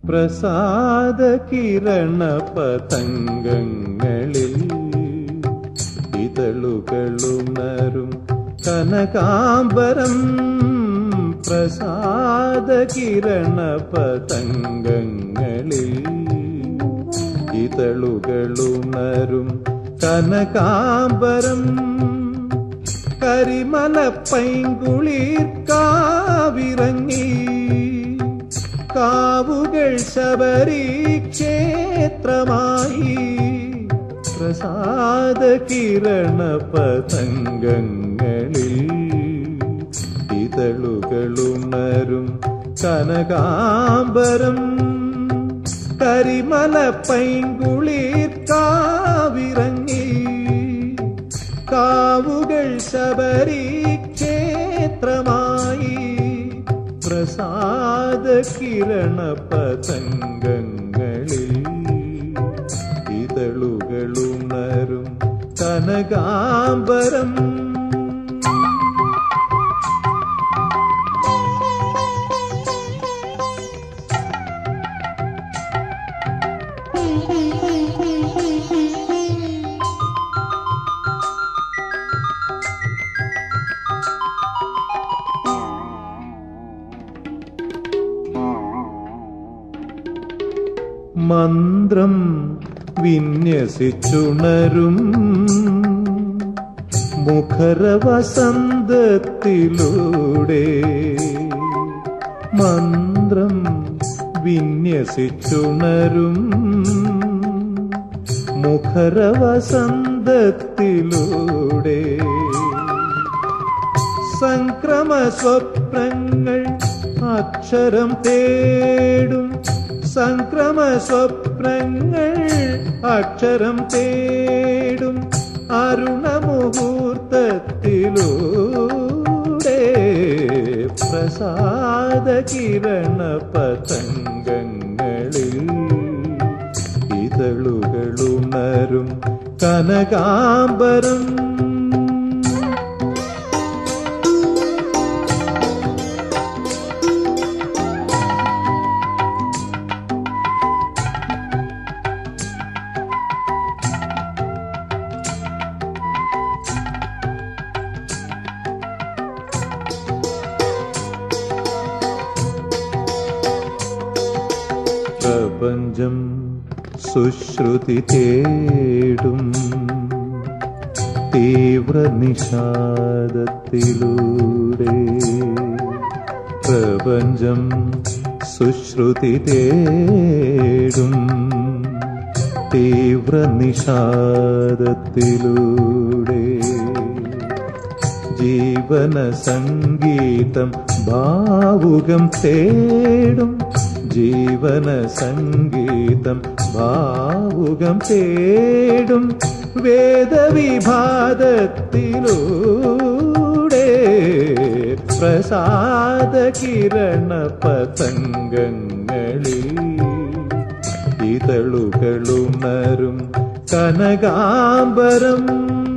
പ്രസാദ കിരണ പതംഗങ്ങളിൽ ഇതളുകളുണരും കനകാംബരം പ്രസാദ കിരണ പതംഗങ്ങളിൽ ഇതളുകളുണരും കനകാംബരം കരിമല പൈങ്കുളിർ കാവിറങ്ങി കാവുകൾ ശബരി ക്ഷേത്രമായി പ്രസാദ കിരണ പതംഗങ്ങളിൽ ഇതളുകളുണരും കനകാംബരം കരിമല പൈങ്കുളിർ കാവിറങ്ങി കാവുകൾ ശബരി ക്ഷേത്രമായി പ്രസാദ കിരണ പതംഗങ്ങളിൽ ഇതളുകളുണരും കനകാംബരം മന്ത്രം വിന്യസിച്ചുണരും മുഖരവസന്തത്തിലൂടെ മന്ത്രം വിന്യസിച്ചുണരും മുഖരവസന്തത്തിലൂടെ സംക്രമ സ്വപ്നങ്ങൾ അക്ഷരം തേടും സംക്രമ സ്വപ്നങ്ങൾ അക്ഷരം തേടും അരുണമുഹൂർത്തത്തിലൂടെ പ്രസാദ കിരണ പതംഗങ്ങളിൽ ഇതളുകളുണരും കനകാംബരം പ്രപഞ്ചം സുശ്രുതി തേടും തീവ്ര നിഷാദത്തിലൂടെ പ്രപഞ്ചം സുശ്രുതി തേടും തീവ്ര നിഷാദത്തിലൂടെ ജീവന സംഗീതം ഭാവുകം തേടും ജീവന സംഗീതം ഭാവുകം തേടും വേദവിഭാതത്തിലൂടെ പ്രസാദ കിരണ പതംഗങ്ങളിൽ ഇതളുകളുണരും കനകാംബരം